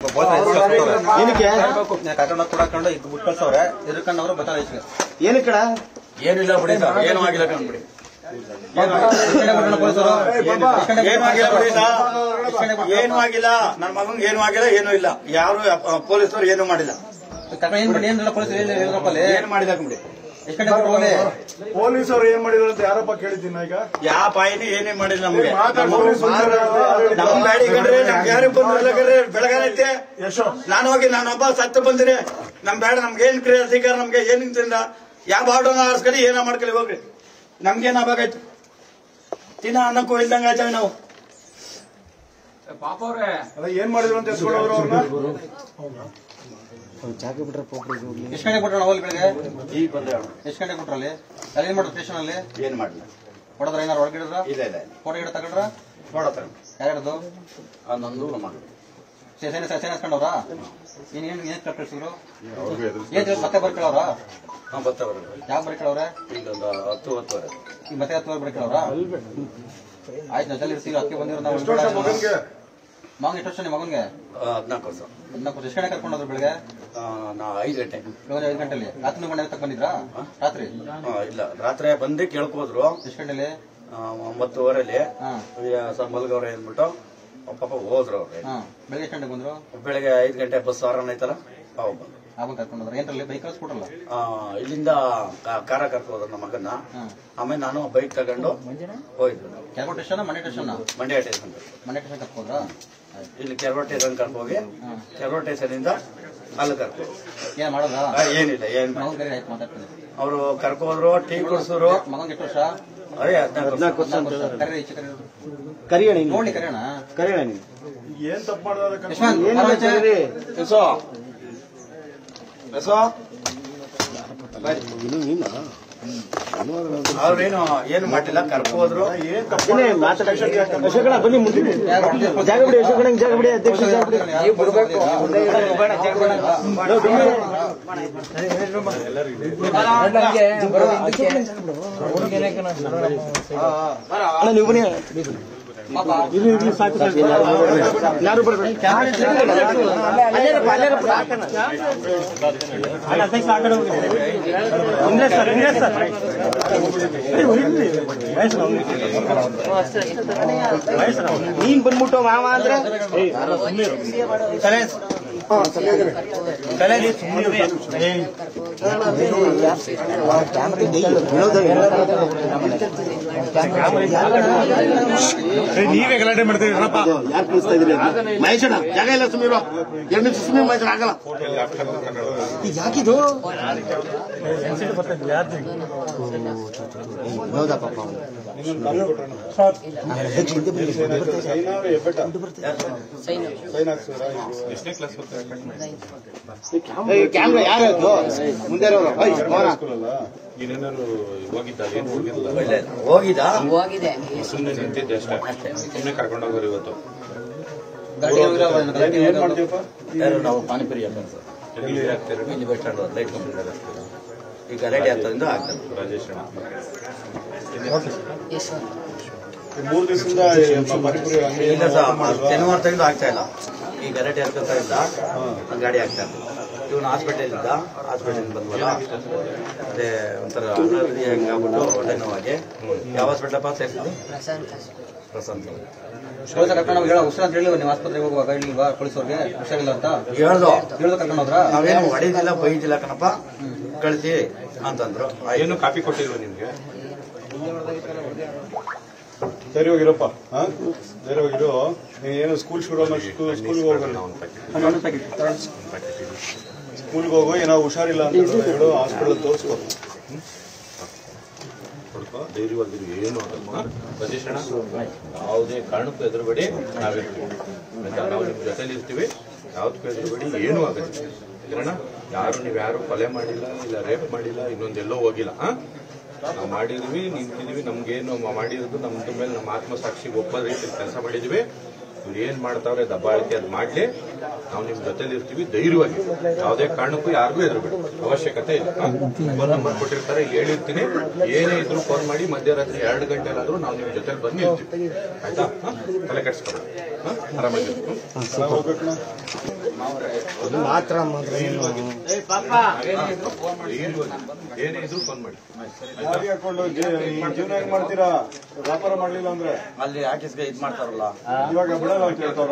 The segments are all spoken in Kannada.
ಏನಕ್ಕೆ ಕರ್ಕೊಂಡು ಕೊಡಕೊಂಡು ಇದು ಬಿಟ್ಟು ಕಳ್ಸವ್ರೆ ಎದ್ರಕಂಡವ್ರು ಬರ್ತಾರೆ ಈಚೆಗೆ. ಏನಕ್ಕಡ ಏನಿಲ್ಲ ಬಿಡಿ ಸರ್ ಏನು ಆಗಿಲ್ಲ ಕಂಡ್ಬಿಡಿ ಏನು ಆಗಿಲ್ಲ ಪೊಲೀಸರು ಏನು ಆಗಿಲ್ಲ ಬಿಡಿ ಸರ್ ಏನು ಆಗಿಲ್ಲ ನನ್ನ ಮಗನ್ಗೆ ಏನು ಆಗಿಲ್ಲ ಏನು ಇಲ್ಲ ಯಾರು ಪೊಲೀಸರು ಏನು ಮಾಡಿಲ್ಲ ಕರ್ಕೊಂಡು ಏನ್ ಮಾಡಿ ಏನಿಲ್ಲ ಪೊಲೀಸರು ಏನು ಹೇಳಿದ್ರಪ್ಪ ಅಲ್ಲಿ ಏನು ಮಾಡಿಲ್ಲ ಕಂಡ್ಬಿಡಿ ಎಷ್ಟು ಗಂಟೆ ಬಿಟ್ಟು ಹೋಗಿ ಪೊಲೀಸರು ಏನ್ ಮಾಡಿದ್ರು ಅಂತ ಯಾರಪ್ಪ ಕೇಳಿದ್ದೀನಿ ಈಗ ಯಾವ ಪಾಯಿನಿ ಏನೇ ಮಾಡಿಲ್ಲ ನಮ್ಗೆ ಮಾತಾಡ್ಕೊಂಡು ಸುಮ್ನಿರು. ನಮ್ ಗಾಡಿ ಕಂಡ್ರೆ ನಮ್ಗೆ ಯಾರು ಬಂದಿಲ್ಲ ಕಂಡ್ರೆ ಬೆಳಗಾನೈತೆ ಯಶೋ ನಾನು ಹೋಗಿ ನಾನೊಬ್ಬ ಸತ್ತು ಬಂದಿನಿ ನಮ್ ಬೇಡ ನಮ್ಗೆ ಏನ್ ಕ್ರಿಯೆ ಅಧಿಕಾರ ನಮ್ಗೆ ಏನಿಂದ ಯಾವ ಬಾರ್ಡರ್ನ ಆರಿಸ್ಕೊಳ್ಳಿ ಏನೋ ಮಾಡ್ಕೊಳ್ಳಿ ಹೋಗ್ರಿ ನಮ್ಗೇನ್ ಆಗಾಯ್ತು ತಿನ್ನ ಅನ್ನಕ್ಕೂ ಇಲ್ದಂಗ ಆಯ್ತವೆ ನಾವು ಅಲ್ಲ ಏನ್ ಮಾಡಿದ್ರು ಅಂತ ಎತ್ಕೊಂಡವ್ರು ಅವ್ರನ್ನ ಎಷ್ಟು ಗಂಟೆ ಕೊಟ್ಟಣ ಹೋಗಿ ಬೆಳಿಗ್ಗೆ ಈಗ ಬಂದ್ರೆ ಎಷ್ಟು ಗಂಟೆ ಕೊಟ್ರಲ್ಲಿ ಅಲ್ಲಿ ಏನ್ ಮಾಡಿದ್ರು ಸ್ಟೇಷನ್ ಅಲ್ಲಿ ಏನ್ ಮಾಡಿಲ್ಲ ಹೊಡೆದ್ರ ಏನಾರು ಹೊರಗಿಡಿದ್ರ ಇಲ್ಲ ಇಲ್ಲ ಫೋಟೋ ಗಿಡ ತಗೊಂಡ್ರ ನೋಡತ್ತ ಯಾರ್ದು ನಂದು ನಮ್ಮ ಸೇನೆ ಸೇನೆ ಹಾಸ್ಕೊಂಡವ್ರ ಏನ್ ಏನ್ ಏನ್ ಕಳ್ಸಿದ್ರು ಏನ್ ಮತ್ತೆ ಬರ್ಕೊಳ್ಳವ್ರ ಹಾ ಬರ್ತಾವ್ರೆ ಯಾಕೆ ಬರ್ಕೊಳ್ಳವ್ರೆ ಈಗ ಒಂದು ಹತ್ತು ಹತ್ತುವರೆ ಈಗ ಮತ್ತೆ ಹತ್ತು ಬರ್ಕೊಳ್ಳವ್ರ ಆಯ್ತು ನಾ ಜಲ್ದಿ ಇರ್ತೀವಿ ಅಕ್ಕಿ ಬಂದಿರೋ ನಾವು ಎಷ್ಟು ವರ್ಷ ಮಗನ್ಗೆ ಮಗನ್ ಎಷ್ಟು ವರ್ಷ ನಿಮ್ಮ ಮಗನ್ಗೆ ಹದಿನಾಲ್ಕು ವರ್ಷ ಹದಿನಾಲ್ಕು ವರ್ಷ ಎಷ್ಟು ಗಂಟೆ ಕರ್ಕೊಂಡೋದ್ರು ಬೆಳಿಗ್ಗೆ ಆ, ನಾ ಐದು ಗಂಟೆ ಬೆಳಗ್ಗೆ ಐದು ಗಂಟೆಲಿ ರಾತ್ರಿ ಮನೆ ತಕ್ಕ ಬಂದಿದ್ರಾ ರಾತ್ರಿ ಆ, ಇಲ್ಲ ರಾತ್ರಿ ಬಂದು ಕೇಳ್ಕೋದ್ರು ಎಷ್ಟು ಗಂಟೆಲಿ ಆ, ಒಂಬತ್ತುವರೆಲಿ ಹಾ ಮಲ್ಗವ್ರೆ ಅಂದ್ಬಿಟ್ಟು ಪಾಪ ಹೋದ್ರು ಅವ್ರೆ ಹಾ ಬೆಳಿಗ್ಗೆ ಎಷ್ಟು ಗಂಟೆಗೆ ಬಂದ್ರು ಬೆಳಗ್ಗೆ ಐದು ಗಂಟೆ ಬಸ್ ಆರನ್ ಐತಲ್ಲ ಅವಾಗ ಬಂದ್ರು ಆವಾಗ ಕರ್ಕೊಂಡೋದ್ರ ಏನ್ರಲ್ಲಿ ಬೈಕ್ ಕಳ್ಸ್ಕೊಟ್ರಲ್ಲ ಆ, ಇಲ್ಲಿಂದ ಕಾ- ಕಾರ ಕರ್ಕೋದ್ರು ನಮ್ಮ ಮಗನ್ನ ಹಾ ಆಮೇಲೆ ನಾನು ಬೈಕ್ ತಗೊಂಡು ಹೋಯ್ತು ಕೆರಗೋಟ ಸ್ಟೇಷನ್ ಮನೆ ಸ್ಟೇಷನ್ ಮಂಡ್ಯ ಸ್ಟೇಷನ್ ಮನೆ ಸ್ಟೇಷನ್ ಕರ್ಕೊಂಡ್ರಾ ಇಲ್ಲಿ ಕೆರಗೋಟ ಸ್ಟೇಷನ್ ಕರ್ಕೊ ಹೋಗಿ ಕೆರಗೋಟ ಸ್ಟೇಷನ್ ಇಂದ ಅಲ್ಲಿ ಕರ್ಕೊ ಏನ್ ಮಾಡೋದಾ ಆ, ಏನಿಲ್ಲ ಏನ್ ಮಗನ್ ಬೇರೆ ಆಯ್ತು ಮಾತಾಡ್ತೀನಿ ಅವರು ಕರ್ಕೋದ್ರು ಟೀ ಕುಡಿಸಿದ್ರು ಮಗನ್ ಎಷ್ಟು ವರ್ಷ ಅದೇ ಹದಿನಾಲ್ಕು ವರ್ಷ. ಹದಿನಾಲ್ಕು ವರ್ಷ. ಕರೀರಿ ಈಚೆ ಕರೀರಿ. ಕರಿಯಣ ನೋಡಿ ಕರೆಯೋಣ ಕರಿಯಣ ನೀನು ಏನ್ ತಪ್ಪು ಮಾಡಿದ್ರೆ ಯಶವಂತ್ ಏನ್ ಬರೋ ಈಚೆ. ಕರೀರಿ ಎಸೋ ಎಸೋ ಇದು ನೀನ ಅವ್ರೇನು ಏನು ಮಾಡಿಲ್ಲ ಕರ್ಕೋದ್ರು ಏನ್ ತಪ್ಪು ಏನೇ ಮಾತಾಡ ಅಶೋಕಣ ಬನ್ನಿ ಮುಂದೆ ಜಾಗ ಬಿಡಿ ಅಶೋಕಣ ಜಾಗ ಬಿಡಿ ಅಧ್ಯಕ್ಷ ಜಾಗ ಬಿಡಿ ನೀವು ಬಿಡ್ಬೇಕು. ಅಣ್ಣ ನೀವು ಬನ್ನಿ ಇರ್ಲಿ ಇರ್ಲಿ ಸಾಕು ಸಾಕು ಯಾರು ಬರ್ಬೇಡಿ ಅಲ್ಲೇರಪ್ಪ ಅಲ್ಲೇರಪ್ಪ ಅಣ್ಣ ಅಧ್ಯಕ್ಷ ಆ ಕಡೆ ಹೋಗಿ ಇಂದ್ರೇಶ್ ಸರ್ ಇಂದ್ರೇಶ್ ಸರ್ ಇರ್ಲಿ, ವಯಸ್ಸು ಅವ್ನಿಗೆ. ವಯಸ್ಸು ಅವ್ನಿಗೆ. ನೀನ್ ಬಂದ್ಬಿಟ್ಟು ಮಾವ ಅಂದ್ರೆ ಏಯ್, ಸರಿ. ಹಾ, ಸರಿ ಇದ್ರೆ. ತಲೆ ನೀ ಸುಮ್ನಿರು. ಏಯ್. ಏಯ್, ನೀವೇ ಗಲಾಟೆ ಮಾಡ್ತೀರಪ್ಪ ಯಾರು ಕಳಿಸ್ತಾ ಇದ್ರಿ ಮಹೇಶಣ್ಣ ಜಾಗ ಇಲ್ಲ ಸುಮ್ಮನೆ ಎರಡು ನಿಮಿಷ ಸುಮ್ಮನೆ ಮಹೇಶಣ್ಣ ಆಗಲ್ಲ ಇದು ಯಾಕಿದು ಹೌದಾ ಪಾಪ ಕ್ಯಾಮ್ರಾ ಯಾರು ಮುಂದೆ ಇರೋರು? ಓಯ್, ಮೋನ. ಏನೇನಾದ್ರು ಹೋಗಿದ್ದ ಏನ್ ಹೋಗಿಲ್ಲ ಒಳ್ಳೆ ಹೋಗಿದ ಹೋಗಿದೆ ಸುಮ್ಮನೆ ನಿಂತಿದ್ದೆ ಅಷ್ಟೇ ಸುಮ್ಮನೆ ಕರ್ಕೊಂಡೋಗೋರು ಇವತ್ತು ಗಾಡಿ ಹೋಗಿರೋ ಅವ್ನು ಗಾಡಿ ಏನ್ ಹೋಗಿರೋ. ಮಾಡ್ತೀವಪ್ಪ ಯಾರು ನಾವು ಪಾನಿಪುರಿ ಹಾಕೋದು ಸರ್ ಎಲ್ಲಿ ಆಗ್ತಾರೆ ಇಲ್ಲಿ ಬಸ್ ಸ್ಟ್ಯಾಂಡ್ ಲೈಟ್ ಕಂಪ್ಲೀಟ್ ಈಗ ಗಲಾಟೆ ಆಗ್ತದಿಂದ ಆಗ್ತದೆ ರಾಜೇಶ್ ಅಣ್ಣ ಯಶವಂತ್ ಈ ಮೂರ್ ದಿವಸದಿಂದ ಮಣಿಪುರಿ ಅಂಗಡಿ ಇಲ್ಲ ಸರ್ ಶನಿವಾರ ತೆಗೆದು ಆಗ್ತಾ ಇಲ್ಲ ಈ ಗಲಾಟೆ ಹಾಕೋತಾ ಇದ್ದ ಆ ಗಾಡಿ ಆಗ್ತಾ ಇಲ್ಲ ಇವನು ಹಾಸ್ಪಿಟಲ್ ಇದ್ದ ಹಾಸ್ಪಿಟಲ್ ಬಂದ್ವಲ್ಲ ಅದೇ ಒಂಥರ ಅನಾರೋಗ್ಯ ಹೆಂಗ್ ಆಗ್ಬಿಟ್ಟು ಹೊಟ್ಟೆ ನೋವಾಗಿ ಯಾವ ಹಾಸ್ಪಿಟಲ್ ಸೇರಿಸಿದ್ದು ಪ್ರಶಾಂತ್ ಪ್ರಶಾಂತ್ ಪೊಲೀಸರು ಕರ್ಕೊಂಡು ಹೋಗಿ ಹೇಳೋ ಹುಷಾರ್ ಅಂತ ಹೇಳಿಲ್ವ ನೀವು ಆಸ್ಪತ್ರೆಗೆ ಹೋಗುವಾಗ ಹೇಳಿಲ್ವಾ ಪೊಲೀಸರಿಗೆ ಹುಷಾರಿಲ್ಲ ಅಂತ ಹೇಳ್ದು ಹೇಳ್ದು ಕರ್ಕೊಂಡು ಹೋದ್ರಾ ನಾವೇನು ಹೊಡಿದಿಲ್ಲ ಬೈದಿಲ್ಲ ಕಣಪ್ಪ ಕಳಿಸಿ ಅಂತಂದ್ರು ಆಯ್ತು. ಏನು ಕಾಪಿ ಕೊಟ್ಟಿಲ್ವ ನಿಮ್ಗೆ ಸರಿ ಹೋಗಿರಪ್ಪ ಹಾ ಸರಿ ಹೋಗಿರು ನೀನ್ ಏನು ಸ್ಕೂಲ್ ಶುರು ಸ್ಕೂಲ್ಗೆ ಹೋಗಲ್ಲ ಸ್ಕೂಲ್ಗೆ ಹೋಗು ಏನೋ ಹುಷಾರಿಲ್ಲ ಅಂತ ಹೇಳು ಹಾಸ್ಪಿಟಲ್ ತೋರಿಸ್ಕೊ ಹುಡುಕ ಧೈರ್ಯವಾಗಿರು ಏನು ಆಗಲ್ಲ ರಾಜೇಶ್ ಅಣ್ಣ ಯಾವುದೇ ಕಾರಣಕ್ಕೂ ಎದುರುಬೇಡಿ ನಾವಿರ್ತೀವಿ ಆಯ್ತಾ? ನಾವು ನಿಮ್ ಜೊತೆಲಿ ಇರ್ತೀವಿ ಯಾವ್ದಕ್ಕೂ ಎದುರುಬೇಡಿ ಏನೂ ಆಗಲ್ಲ ಅಣ್ಣ ಯಾರು ನೀವು ಯಾರು ಕೊಲೆ ಮಾಡಿಲ್ಲ ಇಲ್ಲ ರೇಪ್ ಮಾಡಿಲ್ಲ ಇನ್ನೊಂದೆಲ್ಲೋ ಹೋಗಿಲ್ಲ ಆ? ನಾವು ಮಾಡಿದೀವಿ ನಿಂತಿದೀವಿ ನಮ್ಗೇನು ಮಾಡಿರೋದು ನಮ್ದು ಮೇಲೆ ನಮ್ಮ ಆತ್ಮಸಾಕ್ಷಿಗೆ ಒಬ್ಬ ರೀತಿ ಕೆಲಸ ಮಾಡಿದೀವಿ ಇವ್ರು ಏನ್ ಮಾಡ್ತಾವ್ರೆ ದಬ್ಬಾಳಿಕೆ ಅದು ಮಾಡ್ಲಿ ನಾವು ನಿಮ್ ಜೊತೆಲಿ ಇರ್ತೀವಿ ಧೈರ್ಯವಾಗಿ ಯಾವುದೇ ಕಾರಣಕ್ಕೂ ಯಾರಿಗೂ ಎದುರುಬೇಡಿ ಅವಶ್ಯಕತೆ ಇಲ್ಲ ಫೋನ್ ನಂಬರ್ ಕೊಟ್ಟಿರ್ತಾರೆ ಹೇಳಿರ್ತೀನಿ ಏನೇ ಇದ್ರು ಫೋನ್ ಮಾಡಿ ಮಧ್ಯರಾತ್ರಿ ಎರಡು ಗಂಟೆಲಾದ್ರೂ ನಾವು ನಿಮ್ ಜೊತೆಲಿ ಬಂದು ನಿಲ್ತೀವಿ ಆಯ್ತಾ ಹ? ತಲೆ ಕೆಡಿಸ್ಕೊಬೇಡಿ ಹ? ಆರಾಮಾಗಿರು ಹ್ಮ್? ಹೋಗ್ಬೇಕು ಮಾತ್ರ ಮಾತ್ರ ಏನು ಏನೇ ಇದ್ರು ಫೋನ್ ಮಾಡಿ ಗಾಡಿ ಹಾಕೊಂಡು ಜೀ- ಈ ಜೀವನ ಹೆಂಗ್ ಮಾಡ್ತೀರಾ ವ್ಯಾಪಾರ ಮಾಡ್ಲಿಲ್ಲ ಅಂದ್ರೆ ಅಲ್ಲಿ ಆರ್ಟಿಸ್ಟ್ಗೆ ಇದ್ ಮಾಡ್ತಾರಲ್ಲ ಇವಾಗ ಬಿಡಲ್ಲ ಅಂತ ಹೇಳ್ತಾರ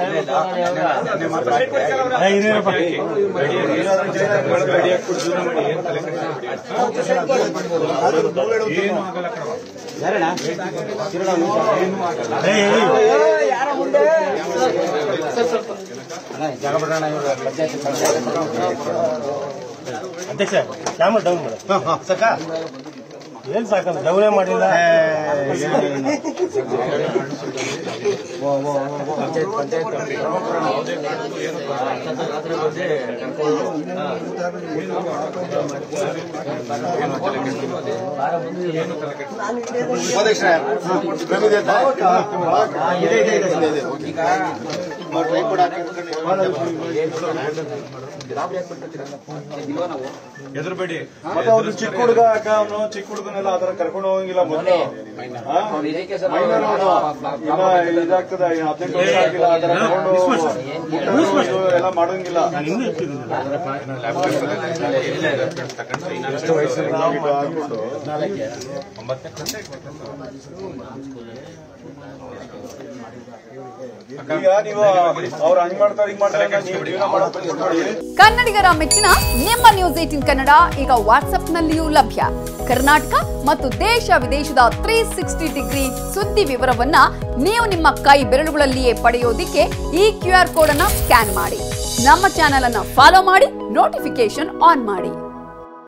ಗಾಡಿ ಹಾಕ್ಬಿಟ್ಟು ಜೀವನ ಮಾಡಿ ಏನ್ ತಲೆ ಕೆಡಿಸ್ಕೊಬೇಡಿ. ಏನು ಆಗಲ್ಲ ಕಣವ್ವ. ಅಧ್ಯಕ್ಷ ಕ್ಯಾಮರಾ ಡೌನ್ ಮಾಡ ಸಾಕ ಏನ್ ಸಾಕಲ್ಲ ಡೌನೇ ಮಾಡಿಲ್ಲ ಹೆದರ್ಬೇಡಿ ಮತ್ತೆ ಅವ್ನು ಚಿಕ್ಕ ಹುಡುಗ ಅಕ್ಕ ಅವನು ಚಿಕ್ಕ ಹುಡುಗನೆಲ್ಲ ಆತರ ಕರ್ಕೊಂಡು ಹೋಗಂಗಿಲ್ಲ ಮೊದಲು ಹಾ? ಮೈನರ್ ಅವ್ನು. ಇನ್ನ ಇದಾಗ್ತದ ಇನ್ನು ಹದಿನೆಂಟು ವರ್ಷ ಆಗಿಲ್ಲ ಆ ಥರ ಕರ್ಕೊಂಡು ಮುಟ್ಟೋದು ಎಲ್ಲ ಮಾಡೋಂಗಿಲ್ಲ ಎಷ್ಟು ವಯಸ್ಸಲ್ಲಿ ಹಾಕೊಂಡು ಈಗ ನೀವು ಅವ್ರು ಹಂಗ್ ಮಾಡ್ತಾರೆ ಹಿಂಗ್ ಮಾಡ್ತಾರೆ ಅಂತ ನೀವು ಜೀವನ ಮಾಡೋದು ನೋಡಿ ಕನ್ನಡಿಗರ ಮೆಚ್ಚಿನ ನಿಮ್ಮ ನ್ಯೂಸ್ ಏಟಿನ್ ಕನ್ನಡ ಈಗ ವಾಟ್ಸ್ಆಪ್ನಲ್ಲಿಯೂ ಲಭ್ಯ ಕರ್ನಾಟಕ ಮತ್ತು ದೇಶ ವಿದೇಶದ ತ್ರೀ ಸಿಕ್ಸ್ಟಿ ಡಿಗ್ರಿ ಸುದ್ದಿ ವಿವರವನ್ನ ನೀವು ನಿಮ್ಮ ಕೈ ಬೆರಳುಗಳಲ್ಲಿಯೇ ಪಡೆಯೋದಿಕ್ಕೆ ಈ ಕ್ಯೂ ಆರ್ ಕೋಡ್ ಅನ್ನ ಸ್ಕ್ಯಾನ್ ಮಾಡಿ ನಮ್ಮ ಚಾನೆಲ್ ಅನ್ನ ಫಾಲೋ ಮಾಡಿ ನೋಟಿಫಿಕೇಶನ್ ಆನ್ ಮಾಡಿ